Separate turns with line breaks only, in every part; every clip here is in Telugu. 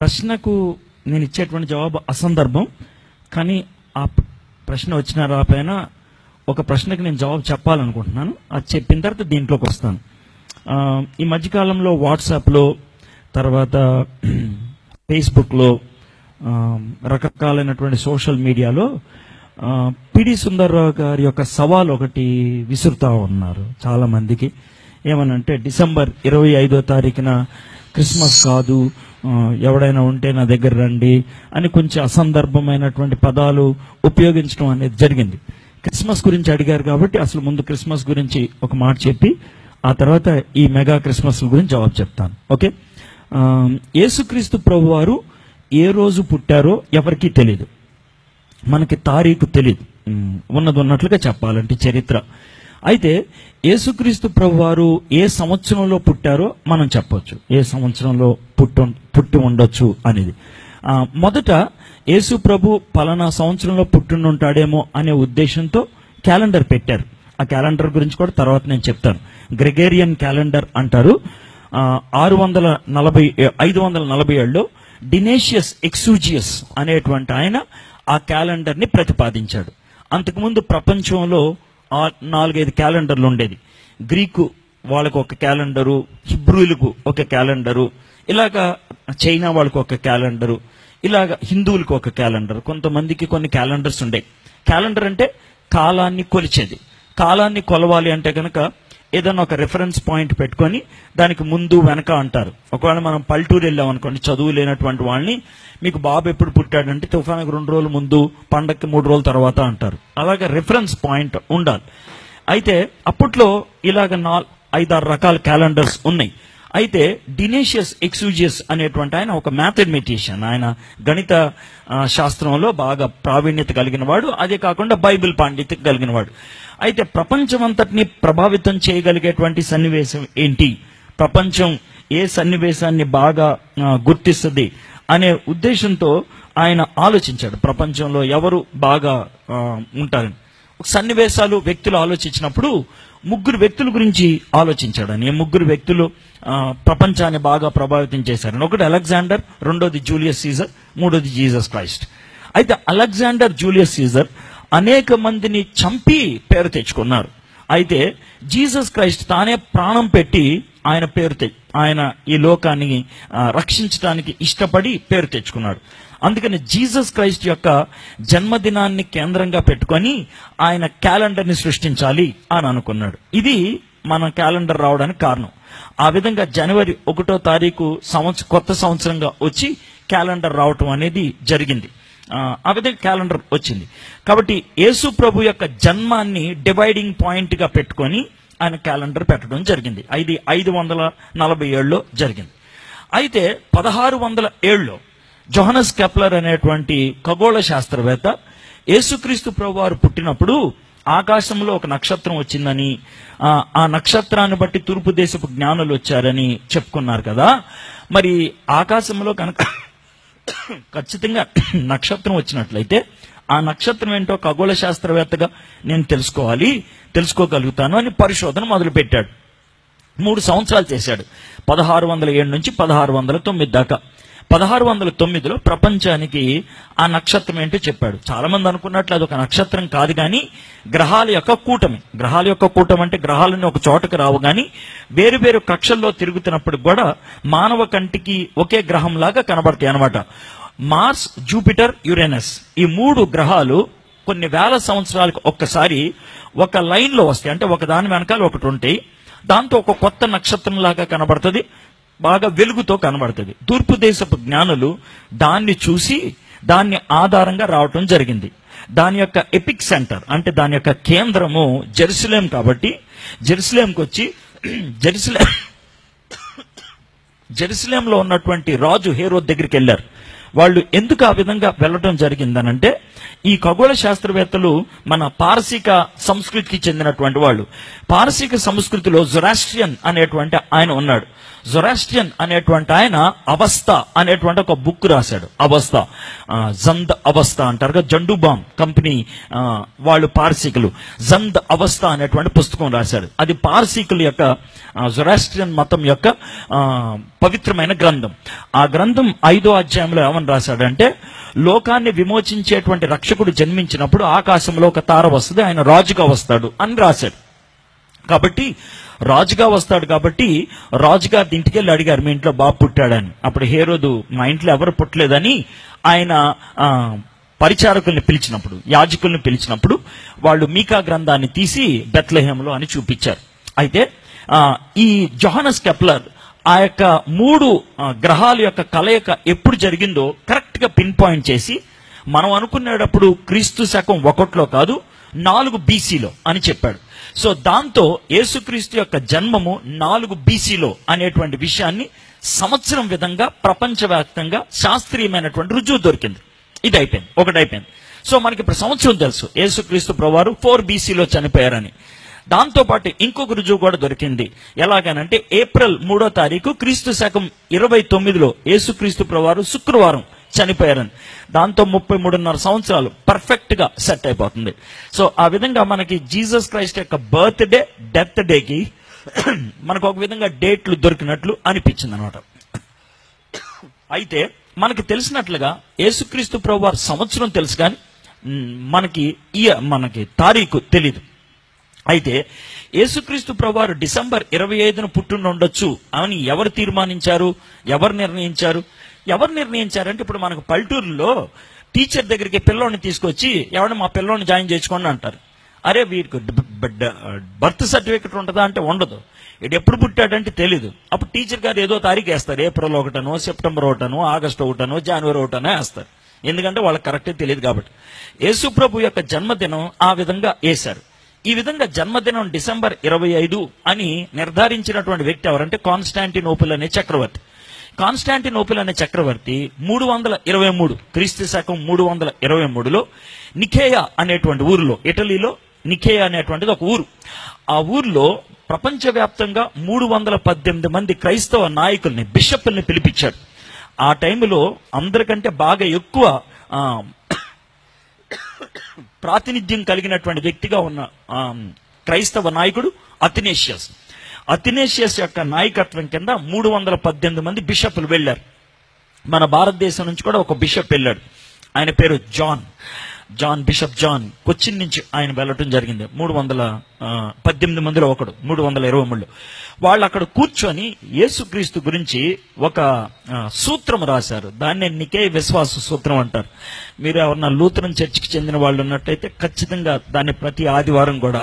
ప్రశ్నకు నేను ఇచ్చేటువంటి జవాబు అసందర్భం కానీ ఆ ప- ప్రశ్న వచ్చిన రాపైన ఒక ప్రశ్నకి నేను జవాబు చెప్పాలనుకుంటున్నాను అది చెప్పిన తర్వాత దీంట్లోకి వస్తాను ఆ, ఈ మధ్యకాలంలో వాట్సాప్లో తర్వాత ఫేస్బుక్లో ఆ, రకరకాలైనటువంటి సోషల్ మీడియాలో ఆ, పిడి సుందర్రావు గారి యొక్క సవాల్ ఒకటి విసురుతా ఉన్నారు చాలా మందికి ఏమనంటే డిసెంబర్ ఇరవై ఐదో తారీఖున క్రిస్మస్ కాదు ఆ, ఎవడైనా ఉంటే నా దగ్గర రండి అని కొంచెం అసందర్భమైనటువంటి పదాలు ఉపయోగించడం అనేది జరిగింది క్రిస్మస్ గురించి అడిగారు కాబట్టి అసలు ముందు క్రిస్మస్ గురించి ఒక మాట చెప్పి ఆ తర్వాత ఈ మెగా క్రిస్మస్ గురించి జవాబు చెప్తాను ఓకే ఆ, యేసుక్రీస్తు ప్రభు వారు ఏ రోజు పుట్టారో ఎవరికీ తెలియదు మనకి తారీఖు తెలియదు ఉమ్, ఉన్నది ఉన్నట్లుగా చెప్పాలంటే చరిత్ర అయితే యేసుక్రీస్తు ప్రభు వారు ఏ సంవత్సరంలో పుట్టారో మనం చెప్పొచ్చు ఏ సంవత్సరంలో పుట్టు పుట్టి ఉండొచ్చు అనేది ఆ, మొదట యేసు ప్రభు పలానా సంవత్సరంలో పుట్టిండుంటాడేమో అనే ఉద్దేశంతో క్యాలెండర్ పెట్టారు ఆ క్యాలెండర్ గురించి కూడా తర్వాత నేను చెప్తాను గ్రెగేరియన్ క్యాలెండర్ అంటారు ఆ, ఆరు వందల నలభై ఐదు వందల నలభై ఏడులో డినేషియస్ ఎక్సూజియస్ అనేటువంటి ఆయన ఆ క్యాలెండర్ ని ప్రతిపాదించాడు అంతకుముందు ప్రపంచంలో ఆ నాలుగైదు క్యాలెండర్లు ఉండేది గ్రీకు వాళ్ళకు ఒక క్యాలెండరు హిబ్రూలకు ఒక క్యాలెండరు ఇలాగా చైనా వాళ్ళకు ఒక క్యాలెండరు ఇలాగ హిందువులకు ఒక క్యాలెండర్ కొంతమందికి కొన్ని క్యాలెండర్స్ ఉండేవి క్యాలెండర్ అంటే కాలాన్ని కొలిచేది కాలాన్ని కొలవాలి అంటే కనుక ఏదైనా ఒక రిఫరెన్స్ పాయింట్ పెట్టుకొని దానికి ముందు వెనక అంటారు ఒకవేళ మనం పల్లెటూరు వెళ్ళాం అనుకోండి చదువు లేనటువంటి వాళ్ళని మీకు బాబు ఎప్పుడు పుట్టాడంటే తుఫానికి రెండు రోజుల ముందు పండక్కి మూడు రోజుల తర్వాత అంటారు అలాగే రిఫరెన్స్ పాయింట్ ఉండాలి అయితే అప్పట్లో ఇలాగ నా ఐదారు రకాల క్యాలెండర్స్ ఉన్నాయి అయితే డినేషియస్ ఎక్సూజియస్ అనేటువంటి ఆయన ఒక మ్యాథమెటిషియన్ ఆయన గణిత ఆ, శాస్త్రంలో బాగా ప్రావీణ్యత కలిగిన వాడు అదే కాకుండా బైబిల్ పాండిత్యం కలిగిన వాడు అయితే ప్రపంచమంతటిని ప్రభావితం చేయగలిగేటువంటి సన్నివేశం ఏంటి ప్రపంచం ఏ సన్నివేశాన్ని బాగా ఆ, గుర్తిస్తుంది అనే ఉద్దేశంతో ఆయన ఆలోచించాడు ప్రపంచంలో ఎవరు బాగా ఆ, ఉంటారని సన్నివేశాలు వ్యక్తులు ఆలోచించినప్పుడు ముగ్గురు వ్యక్తుల గురించి ఆలోచించాడని ఈ ముగ్గురు వ్యక్తులు ఆ, ప్రపంచాన్ని బాగా ప్రభావితం చేశారని ఒకటి అలెగ్జాండర్ రెండోది జూలియస్ సీజర్ మూడోది జీసస్ క్రైస్ట్ అయితే అలెగ్జాండర్ జూలియస్ సీజర్ అనేక మందిని చంపి పేరు తెచ్చుకున్నారు అయితే జీసస్ క్రైస్ట్ తానే ప్రాణం పెట్టి ఆయన పేరు తె ఆయన ఈ లోకాన్ని ఆ, రక్షించడానికి ఇష్టపడి పేరు తెచ్చుకున్నాడు అందుకని జీసస్ క్రైస్ట్ యొక్క జన్మదినాన్ని కేంద్రంగా పెట్టుకొని ఆయన క్యాలెండర్ ని సృష్టించాలి అని అనుకున్నాడు ఇది మన క్యాలెండర్ రావడానికి కారణం ఆ విధంగా జనవరి ఒకటో తారీఖు సంవత్సరం కొత్త సంవత్సరంగా వచ్చి క్యాలెండర్ రావటం అనేది జరిగింది ఆ, ఆ విధంగా క్యాలెండర్ వచ్చింది కాబట్టి యేసు ప్రభు యొక్క జన్మాన్ని డివైడింగ్ పాయింట్ గా పెట్టుకొని ఆయన క్యాలెండర్ పెట్టడం జరిగింది ఇది ఐదు వందల నలభై ఏడులో జరిగింది అయితే పదహారు వందల ఏడులో జోహనస్ కెప్లర్ అనేటువంటి ఖగోళ శాస్త్రవేత్త యేసుక్రీస్తు ప్రభు వారు పుట్టినప్పుడు ఆకాశంలో ఒక నక్షత్రం వచ్చిందని ఆ, ఆ నక్షత్రాన్ని బట్టి తూర్పు దేశపు జ్ఞానులు వచ్చారని చెప్పుకున్నారు కదా మరి ఆకాశంలో కనుక ఖచ్చితంగా నక్షత్రం వచ్చినట్లయితే ఆ నక్షత్రం ఏంటో ఖగోళ శాస్త్రవేత్తగా నేను తెలుసుకోవాలి తెలుసుకోగలుగుతాను అని పరిశోధన మొదలుపెట్టాడు మూడు సంవత్సరాలు చేశాడు పదహారు వందల ఏడు నుంచి పదహారు వందల తొమ్మిది దాకా పదహారు వందల తొమ్మిదిలో ప్రపంచానికి ఆ నక్షత్రం ఏంటో చెప్పాడు చాలా మంది అనుకున్నట్లు అది ఒక నక్షత్రం కాదు కానీ గ్రహాల యొక్క కూటమి గ్రహాల యొక్క కూటమి అంటే గ్రహాలని ఒక చోటకు రావు కానీ వేరు వేరు కక్షల్లో తిరుగుతున్నప్పుడు కూడా మానవ కంటికి ఒకే గ్రహం లాగా కనబడతాయి అనమాట మార్స్ జూపిటర్ యురేనస్ ఈ మూడు గ్రహాలు కొన్ని వేల సంవత్సరాలకు ఒక్కసారి ఒక లైన్ లో వస్తాయి అంటే ఒక దాని వెనకాల ఒకటి ఉంటాయి దాంతో ఒక కొత్త నక్షత్రం లాగా కనబడుతుంది బాగా వెలుగుతో కనబడుతుంది తూర్పు దేశపు జ్ఞానులు దాన్ని చూసి దాన్ని ఆధారంగా రావటం జరిగింది దాని యొక్క ఎపిక్ సెంటర్ అంటే దాని యొక్క కేంద్రము జెరూసలేం కాబట్టి జెరూసలేంకి వచ్చి జెరూసలేం జెరూసలేంలో ఉన్నటువంటి రాజు హేరోద్ దగ్గరికి వెళ్ళారు వాళ్ళు ఎందుకు ఆ విధంగా వెళ్ళడం జరిగిందనంటే ఈ ఖగోళ శాస్త్రవేత్తలు మన పారసీక సంస్కృతికి చెందినటువంటి వాళ్ళు పారసీక సంస్కృతిలో జొరాస్ట్రియన్ అనేటువంటి ఆయన ఉన్నాడు జొరాస్ట్రియన్ అనేటువంటి ఆయన అవస్థ అనేటువంటి ఒక బుక్ రాశాడు అవస్థ ఆ, జంద్ అవస్థ అంటారు కదా జండుబామ్ కంపెనీ ఆ, వాళ్ళు పార్సీకులు జంద్ అవస్థ అనేటువంటి పుస్తకం రాశాడు అది పార్సీకుల యొక్క ఆ, జొరాస్ట్రియన్ మతం యొక్క ఆ, పవిత్రమైన గ్రంథం ఆ గ్రంథం ఐదో అధ్యాయంలో ఏమని రాశాడంటే లోకాన్ని విమోచించేటువంటి రక్షకుడు జన్మించినప్పుడు ఆకాశంలో ఒక తార వస్తుంది ఆయన రాజుగా వస్తాడు అని రాశాడు కాబట్టి రాజుగా వస్తాడు కాబట్టి రాజుగారి ఇంటికి వెళ్ళి అడిగారు మీ ఇంట్లో బాబు పుట్టాడని అప్పుడు హేరోదు మా ఇంట్లో ఎవరు పుట్టలేదని ఆయన ఆ, పరిచారకుల్ని పిలిచినప్పుడు యాజకుల్ని పిలిచినప్పుడు వాళ్ళు మీకా గ్రంథాన్ని తీసి బెత్లహేంలో అని చూపించారు అయితే ఆ, ఈ జోహనస్ కెప్లర్ ఆ యొక్క మూడు ఆ, గ్రహాల యొక్క కలయిక ఎప్పుడు జరిగిందో కరెక్ట్ గా పిన్ పాయింట్ చేసి మనం అనుకునేటప్పుడు క్రీస్తు శకం ఒకటిలో కాదు నాలుగు బీసీలో అని చెప్పాడు సో దాంతో యేసుక్రీస్తు యొక్క జన్మము నాలుగు బీసీలో అనేటువంటి విషయాన్ని సంవత్సరం విధంగా ప్రపంచవ్యాప్తంగా శాస్త్రీయమైనటువంటి రుజువు దొరికింది ఇది అయిపోయింది ఒకటి అయిపోయింది సో మనకి ఇప్పుడు సంవత్సరం తెలుసు యేసుక్రీస్తు ప్రభువారు ఫోర్ బీసీలో చనిపోయారని దాంతో పాటు ఇంకొక రుజువు కూడా దొరికింది ఎలాగనంటే ఏప్రిల్ మూడో తారీఖు క్రీస్తు శకం ఇరవై తొమ్మిదిలో యేసుక్రీస్తు ప్రభువారు శుక్రవారం చనిపోయారని దాంతో ముప్పై మూడున్నర సంవత్సరాలు పర్ఫెక్ట్ గా సెట్ అయిపోతుంది సో ఆ విధంగా మనకి జీసస్ క్రైస్ట్ యొక్క బర్త్ డే డెత్ డేకి మనకు ఒక విధంగా డేట్లు దొరికినట్లు అనిపించింది అనమాట అయితే మనకి తెలిసినట్లుగా యేసుక్రీస్తు ప్రభు వారి సంవత్సరం తెలుసు కానీ మ్, మనకి ఈ మనకి తారీఖు తెలీదు అయితే యేసుక్రీస్తు ప్రభువారు డిసెంబర్ ఇరవై ఐదున పుట్టిన ఉండొచ్చు అని ఎవరు తీర్మానించారు ఎవరు నిర్ణయించారు ఎవరు నిర్ణయించారంటే ఇప్పుడు మనకు పల్లెటూరులో టీచర్ దగ్గరికి పిల్లోని తీసుకొచ్చి ఎవరైనా మా పిల్లోని జాయిన్ చేసుకోండి అంటారు అరే వీరికి బర్త్ సర్టిఫికెట్ ఉంటుందా అంటే ఉండదు ఇటు ఎప్పుడు పుట్టాడంటే తెలీదు అప్పుడు టీచర్ గారు ఏదో తారీఖు వేస్తారు ఏప్రిల్ ఒకటనో సెప్టెంబర్ ఒకటనో ఆగస్ట్ ఒకటనో జనవరి ఒకటనో వేస్తారు ఎందుకంటే వాళ్ళకి కరెక్టే తెలియదు కాబట్టి యేసు ప్రభు యొక్క జన్మదినం ఆ విధంగా వేశారు ఈ విధంగా జన్మదినం డిసెంబర్ ఇరవై ఐదు అని నిర్ధారించినటువంటి వ్యక్తి ఎవరంటే కాన్స్టాంటినోపుల్ అనే చక్రవర్తి కాన్స్టాంటినోపుల్ అనే చక్రవర్తి మూడు వందల ఇరవై మూడు క్రీస్తు శకం మూడు వందల ఇరవై మూడులో నిఖేయ అనేటువంటి ఊరిలో ఇటలీలో నిఖేయ అనేటువంటిది ఒక ఊరు ఆ ఊర్లో ప్రపంచవ్యాప్తంగా మూడు వందల పద్దెనిమిది మంది క్రైస్తవ నాయకుల్ని బిషప్ల్ని పిలిపించాడు ఆ టైంలో అందరికంటే బాగా ఎక్కువ ఆ, ప్రాతినిధ్యం కలిగినటువంటి వ్యక్తిగా ఉన్న ఆ, క్రైస్తవ నాయకుడు అథినేషియస్ అథినేషియస్ యొక్క నాయకత్వం కింద మూడు వందల పద్దెనిమిది మంది బిషప్లు వెళ్ళారు మన భారతదేశం నుంచి కూడా ఒక బిషప్ వెళ్ళాడు ఆయన పేరు John John bishop John Cochin నుంచి ఆయన వెళ్ళటం జరిగింది మూడు వందల ఆ, పద్దెనిమిది మందిలో ఒకడు మూడు వందల ఇరవై మూడులో వాళ్ళు అక్కడ కూర్చొని యేసుక్రీస్తు గురించి ఒక ఆ, సూత్రం రాశారు దాన్నే నికే విశ్వాస సూత్రం అంటారు మీరు ఎవరన్నా లూథరన్ చర్చికి చెందిన వాళ్ళు ఉన్నట్టయితే ఖచ్చితంగా దాన్ని ప్రతి ఆదివారం కూడా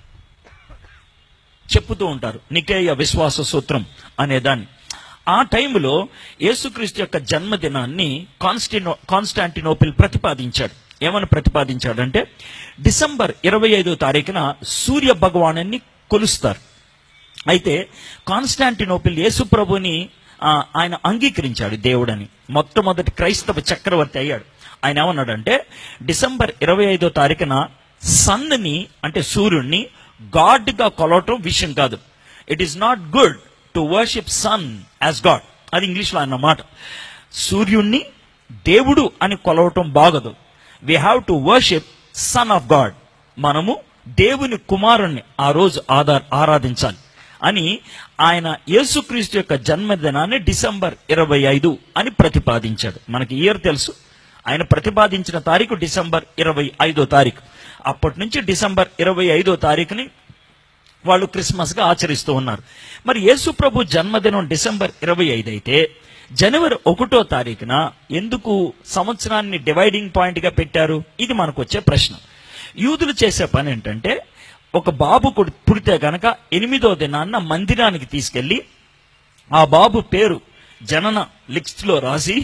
చెప్పుతూ ఉంటారు నికేయ విశ్వాస సూత్రం అనే దాన్ని ఆ టైంలో యేసుక్రీస్తు యొక్క జన్మదినాన్ని కాన్స్టినో కాన్స్టాంటినోపిల్ ప్రతిపాదించాడు ఏమని ప్రతిపాదించాడంటే డిసెంబర్ ఇరవై ఐదో తారీఖున సూర్య భగవాను కొలుస్తారు అయితే కాన్స్టాంటినోపిల్ యేసు ప్రభుని ఆ, ఆయన అంగీకరించాడు దేవుడని మొట్టమొదటి క్రైస్తవ చక్రవర్తి అయ్యాడు ఆయన ఏమన్నాడంటే డిసెంబర్ ఇరవై ఐదో తారీఖున సన్ని అంటే సూర్యుడిని గాడ్ గా కొలవటం విషయం కాదు it is not good to worship sun as god అది ఇంగ్లీష్లో అన్న మాట సూర్యుణ్ణి దేవుడు అని కొలవటం బాగదు we have to worship son of god మనము దేవుని కుమారుణ్ణి ఆ రోజు ఆధార్ ఆరాధించాలి అని ఆయన యేసుక్రీస్తు యొక్క జన్మదినాన్ని డిసెంబర్ ఇరవై ఐదు అని ప్రతిపాదించాడు మనకి ఇయర్ తెలుసు ఆయన ప్రతిపాదించిన తారీఖు డిసెంబర్ ఇరవై ఐదో తారీఖు అప్పటి నుంచి డిసెంబర్ ఇరవై ఐదో తారీఖుని వాళ్ళు క్రిస్మస్ గా ఆచరిస్తూ ఉన్నారు మరి యేసు ప్రభు జన్మదినం డిసెంబర్ ఇరవై ఐదు అయితే జనవరి ఒకటో తారీఖున ఎందుకు సంవత్సరాన్ని డివైడింగ్ పాయింట్ గా పెట్టారు ఇది మనకు వచ్చే ప్రశ్న యూదులు చేసే పని ఏంటంటే ఒక బాబు కొడు- పుడితే గనక ఎనిమిదో దినాన్న మందిరానికి తీసుకెళ్లి ఆ బాబు పేరు జనన లిస్ట్ లో రాసి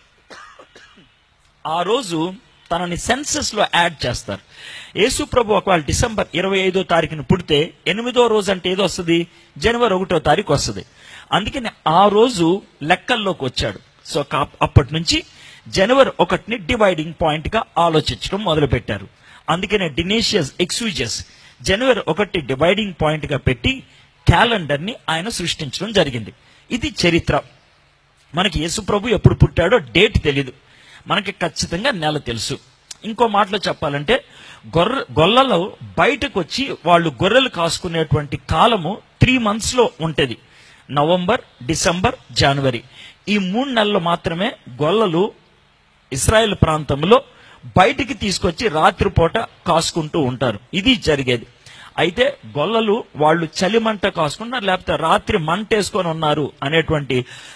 ఆ రోజు తనని సెన్సస్ లో యాడ్ చేస్తారు యేసు ప్రభు ఒకవేళ డిసెంబర్ ఇరవై ఐదో తారీఖున పుడితే ఎనిమిదో రోజు అంటే ఏదో వస్తుంది జనవరి ఒకటో తారీఖు వస్తుంది అందుకని ఆ రోజు లెక్కల్లోకి వచ్చాడు సో కా- అప్పటి నుంచి జనవరి ఒకటిని డివైడింగ్ పాయింట్ గా ఆలోచించడం మొదలు పెట్టారు అందుకనే డినేషియస్ ఎక్స్యూజెస్ జనవరి ఒకటి డివైడింగ్ పాయింట్ గా పెట్టి క్యాలెండర్ ని ఆయన సృష్టించడం జరిగింది ఇది చరిత్ర మనకి యేసు ప్రభు ఎప్పుడు పుట్టాడో డేట్ తెలీదు మనకి ఖచ్చితంగా నెల తెలుసు ఇంకో మాటలో చెప్పాలంటే గొర్రె గొల్లలో బయటకు వచ్చి వాళ్ళు గొర్రెలు కాసుకునేటువంటి కాలము త్రీ మంత్స్ లో ఉంటది నవంబర్ డిసెంబర్ జనవరి ఈ మూడు నెలలు మాత్రమే గొల్లలు ఇస్రాయెల్ ప్రాంతంలో బయటికి తీసుకొచ్చి రాత్రిపూట కాసుకుంటూ ఉంటారు ఇది జరిగేది అయితే గొల్లలు వాళ్ళు చలిమంట కాసుకున్నారు లేకపోతే రాత్రి మంట వేసుకొని ఉన్నారు అనేటువంటి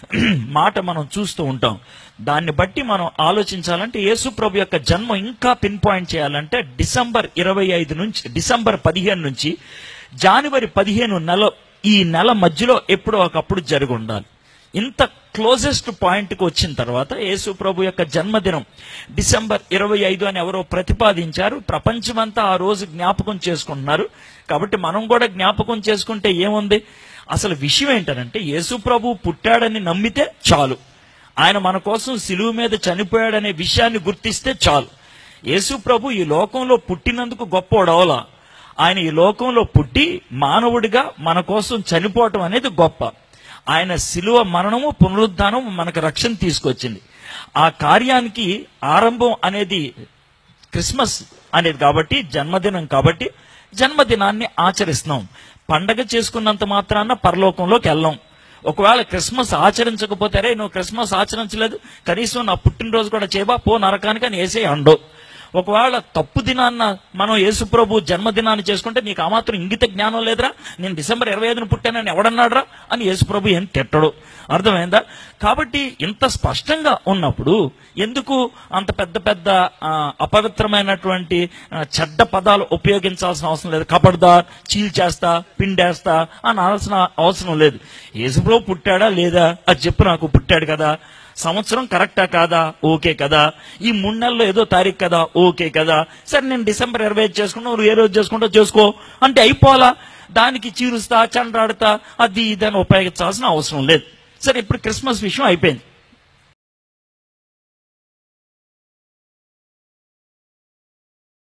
మాట మనం చూస్తూ ఉంటాం దాన్ని బట్టి మనం ఆలోచించాలంటే యేసు ప్రభు యొక్క జన్మ ఇంకా పిన్ పాయింట్ చేయాలంటే డిసెంబర్ ఇరవై ఐదు నుంచి డిసెంబర్ పదిహేను నుంచి జనవరి పదిహేను నెల ఈ నెల మధ్యలో ఎప్పుడో ఒకప్పుడు జరిగి ఉండాలి ఇంత క్లోజెస్ట్ పాయింట్కి వచ్చిన తర్వాత యేసు ప్రభు యొక్క జన్మదినం డిసెంబర్ ఇరవై ఐదు అని ఎవరో ప్రతిపాదించారు ప్రపంచమంతా ఆ రోజు జ్ఞాపకం చేసుకుంటున్నారు కాబట్టి మనం కూడా జ్ఞాపకం చేసుకుంటే ఏముంది అసలు విషయం ఏంటంటే యేసు ప్రభు పుట్టాడని నమ్మితే చాలు ఆయన మన కోసం సిలువు మీద చనిపోయాడనే విషయాన్ని గుర్తిస్తే చాలు యేసు ప్రభు ఈ లోకంలో పుట్టినందుకు గొప్పోడవలా ఆయన ఈ లోకంలో పుట్టి మానవుడిగా మన కోసం చనిపోవటం అనేది గొప్ప ఆయన శిలువ మరణము పునరుద్ధానం మనకు రక్షణ తీసుకొచ్చింది ఆ కార్యానికి ఆరంభం అనేది క్రిస్మస్ అనేది కాబట్టి జన్మదినం కాబట్టి జన్మదినాన్ని ఆచరిస్తున్నాం పండగ చేసుకున్నంత మాత్రాన పరలోకంలోకి వెళ్ళాం ఒకవేళ క్రిస్మస్ ఆచరించకపోతే రే నువ్వు క్రిస్మస్ ఆచరించలేదు కనీసం నా పుట్టినరోజు కూడా చేయబా పో నరకానికి అని వేసే అండో ఒకవేళ తప్పు దినాన్న మనం యేసుప్రభు జన్మదినాన్ని చేసుకుంటే నీకు ఆ మాత్రం ఇంగిత జ్ఞానం లేదురా నేను డిసెంబర్ ఇరవై ఐదున పుట్టానని ఎవడన్నాడురా అని యేసుప్రభు ఏం తిట్టడు అర్థమైందా కాబట్టి ఇంత స్పష్టంగా ఉన్నప్పుడు ఎందుకు అంత పెద్ద పెద్ద ఆ, అపవిత్రమైనటువంటి ఆ, చెడ్డ పదాలు ఉపయోగించాల్సిన అవసరం లేదు కబడ్దార్ చీల్చేస్తా పిండేస్తా అని అనాల్సిన అవసరం లేదు యేసుప్రభు పుట్టాడా లేదా అది చెప్పు నాకు పుట్టాడు కదా సంవత్సరం కరెక్టా కాదా ఓకే కదా ఈ మూడు నెలల్లో ఏదో తారీఖు కదా ఓకే కదా సరే నేను డిసెంబర్ ఇరవై ఐదు చేసుకున్నా నువ్వు ఏ రోజు చేసుకుంటా చేసుకో అంటే అయిపోవాలా దానికి చీరుస్తా చండ్రాడుతా అది ఇది అని ఉపయోగించాల్సిన అవసరం లేదు సరే ఇప్పుడు క్రిస్మస్ విషయం అయిపోయింది